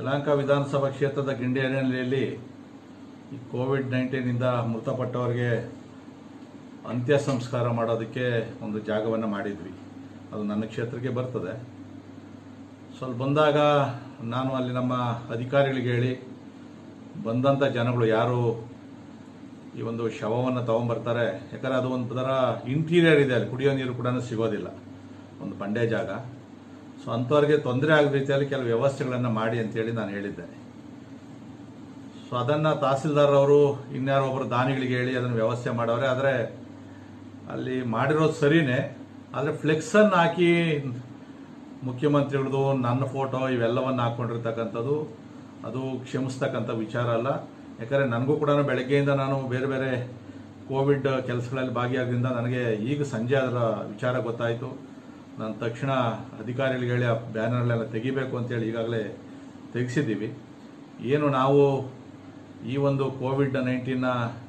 ಯಲಹಂಕ ವಿಧಾನಸಭಾ ಕ್ಷೇತ್ರದ ಗಿಂಡಿಹಳ್ಳಿಯಲ್ಲಿ ಈ ಕೋವಿಡ್ ನೈನ್ಟೀನಿಂದ ಮೃತಪಟ್ಟವರಿಗೆ ಅಂತ್ಯ ಸಂಸ್ಕಾರ ಮಾಡೋದಕ್ಕೆ ಒಂದು ಜಾಗವನ್ನು ಮಾಡಿದ್ವಿ ಅದು ನನ್ನ ಕ್ಷೇತ್ರಕ್ಕೆ ಬರ್ತದೆ ಸ್ವಲ್ಪ ಬಂದಾಗ ನಾನು ಅಲ್ಲಿ ನಮ್ಮ ಅಧಿಕಾರಿಗಳಿಗೆ ಹೇಳಿ ಬಂದಂಥ ಜನಗಳು ಯಾರು ಈ ಒಂದು ಶವವನ್ನು ತಗೊಂಬರ್ತಾರೆ ಯಾಕಂದ್ರೆ ಅದು ಒಂಥರ ಇಂಟೀರಿಯರ್ ಇದೆ ಅಲ್ಲಿ ಕುಡಿಯೋ ನೀರು ಕೂಡ ಸಿಗೋದಿಲ್ಲ ಒಂದು ಬಂಡೆ ಜಾಗ ಸೊ ಅಂಥವ್ರಿಗೆ ತೊಂದರೆ ಆಗದ ರೀತಿಯಲ್ಲಿ ಕೆಲವು ವ್ಯವಸ್ಥೆಗಳನ್ನು ಮಾಡಿ ಅಂತೇಳಿ ನಾನು ಹೇಳಿದ್ದೆ ಸೊ ಅದನ್ನು ತಹಸೀಲ್ದಾರ್ ಅವರು ಇನ್ಯಾರೋ ಒಬ್ಬರು ದಾನಿಗಳಿಗೆ ಹೇಳಿ ಅದನ್ನು ವ್ಯವಸ್ಥೆ ಮಾಡವ್ರೆ ಆದರೆ ಅಲ್ಲಿ ಮಾಡಿರೋದು ಸರಿನೇ ಆದರೆ ಫ್ಲೆಕ್ಸನ್ನು ಹಾಕಿ ಮುಖ್ಯಮಂತ್ರಿಗಳದು ನನ್ನ ಫೋಟೋ ಇವೆಲ್ಲವನ್ನು ಹಾಕ್ಕೊಂಡಿರ್ತಕ್ಕಂಥದ್ದು ಅದು ಕ್ಷಮಿಸ್ತಕ್ಕಂಥ ವಿಚಾರ ಅಲ್ಲ ಯಾಕಂದರೆ ನನಗೂ ಕೂಡ ಬೆಳಗ್ಗೆಯಿಂದ ನಾನು ಬೇರೆ ಬೇರೆ ಕೋವಿಡ್ ಕೆಲಸಗಳಲ್ಲಿ ಭಾಗಿಯಾದ್ರಿಂದ ನನಗೆ ಈಗ ಸಂಜೆ ಅದರ ವಿಚಾರ ಗೊತ್ತಾಯಿತು ನಾನು ತಕ್ಷಣ ಅಧಿಕಾರಿಗಳಿಗೆ ಹೇಳಿ ಆ ಬ್ಯಾನರ್ಲೆಲ್ಲ ತೆಗಿಬೇಕು ಅಂತೇಳಿ ಈಗಾಗಲೇ ತೆಗೆಸಿದ್ದೀವಿ ಏನು ನಾವು ಈ ಒಂದು ಕೋವಿಡ್ ನೈನ್ಟೀನ್ನ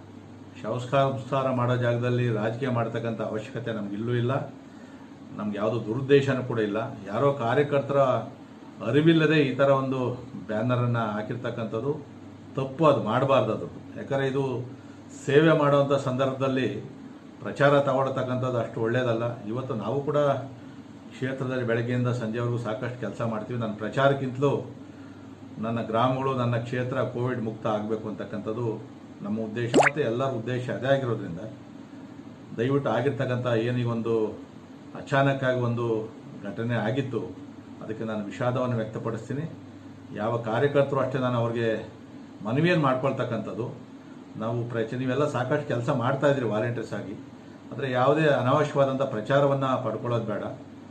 ಶವಸ್ಕಾರ ಮಾಡೋ ಜಾಗದಲ್ಲಿ ರಾಜಕೀಯ ಮಾಡ್ತಕ್ಕಂಥ ಅವಶ್ಯಕತೆ ನಮಗಿಲ್ಲೂ ಇಲ್ಲ ನಮ್ಗೆ ಯಾವುದೋ ದುರುದ್ದೇಶನೂ ಕೂಡ ಇಲ್ಲ ಯಾರೋ ಕಾರ್ಯಕರ್ತರ ಅರಿವಿಲ್ಲದೆ ಈ ಥರ ಒಂದು ಬ್ಯಾನರನ್ನು ಹಾಕಿರ್ತಕ್ಕಂಥದ್ದು ತಪ್ಪು ಅದು ಮಾಡಬಾರ್ದು ಅದು ಯಾಕಂದರೆ ಇದು ಸೇವೆ ಮಾಡುವಂಥ ಸಂದರ್ಭದಲ್ಲಿ ಪ್ರಚಾರ ತಗೊಳ್ತಕ್ಕಂಥದ್ದು ಅಷ್ಟು ಒಳ್ಳೆಯದಲ್ಲ ಇವತ್ತು ನಾವು ಕೂಡ ಕ್ಷೇತ್ರದಲ್ಲಿ ಬೆಳಗ್ಗೆಯಿಂದ ಸಂಜೆವರೆಗೂ ಸಾಕಷ್ಟು ಕೆಲಸ ಮಾಡ್ತೀವಿ ನನ್ನ ಪ್ರಚಾರಕ್ಕಿಂತಲೂ ನನ್ನ ಗ್ರಾಮಗಳು ನನ್ನ ಕ್ಷೇತ್ರ ಕೋವಿಡ್ ಮುಕ್ತ ಆಗಬೇಕು ಅಂತಕ್ಕಂಥದ್ದು ನಮ್ಮ ಉದ್ದೇಶ ಮತ್ತು ಎಲ್ಲರ ಉದ್ದೇಶ ಅದೇ ಆಗಿರೋದ್ರಿಂದ ದಯವಿಟ್ಟು ಆಗಿರ್ತಕ್ಕಂಥ ಏನು ಈ ಒಂದು ಅಚಾನಕ್ಕಾಗಿ ಒಂದು ಘಟನೆ ಆಗಿತ್ತು ಅದಕ್ಕೆ ನಾನು ವಿಷಾದವನ್ನು ವ್ಯಕ್ತಪಡಿಸ್ತೀನಿ ಯಾವ ಕಾರ್ಯಕರ್ತರು ಅಷ್ಟೇ ನಾನು ಅವ್ರಿಗೆ ಮನವಿಯನ್ನು ಮಾಡ್ಕೊಳ್ತಕ್ಕಂಥದ್ದು ನಾವು ಪ್ರಚ ನೀವೆಲ್ಲ ಸಾಕಷ್ಟು ಕೆಲಸ ಮಾಡ್ತಾ ಇದ್ರಿ ವಾಲಂಟಿಯರ್ಸ್ ಆಗಿ ಆದರೆ ಯಾವುದೇ ಅನಾವಶ್ಯವಾದಂಥ ಪ್ರಚಾರವನ್ನು ಪಡ್ಕೊಳ್ಳೋದು ಬೇಡ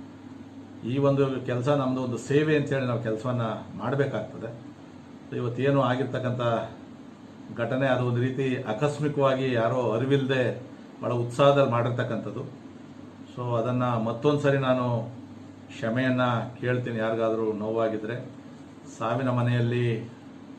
ಈ ಒಂದು ಕೆಲಸ ನಮ್ಮದು ಒಂದು ಸೇವೆ ಅಂತೇಳಿ ನಾವು ಕೆಲಸವನ್ನು ಮಾಡಬೇಕಾಗ್ತದೆ ಇವತ್ತೇನು ಆಗಿರ್ತಕ್ಕಂಥ ಘಟನೆ ಅದು ಒಂದು ರೀತಿ ಆಕಸ್ಮಿಕವಾಗಿ ಯಾರೋ ಅರಿವಿಲ್ಲದೆ ಭಾಳ ಉತ್ಸಾಹದಲ್ಲಿ ಮಾಡಿರ್ತಕ್ಕಂಥದ್ದು ಸೊ ಅದನ್ನು ಮತ್ತೊಂದು ಸರಿ ನಾನು ಕ್ಷಮೆಯನ್ನು ಕೇಳ್ತೀನಿ ಯಾರಿಗಾದರೂ ನೋವಾಗಿದ್ದರೆ ಸಾವಿನ ಮನೆಯಲ್ಲಿ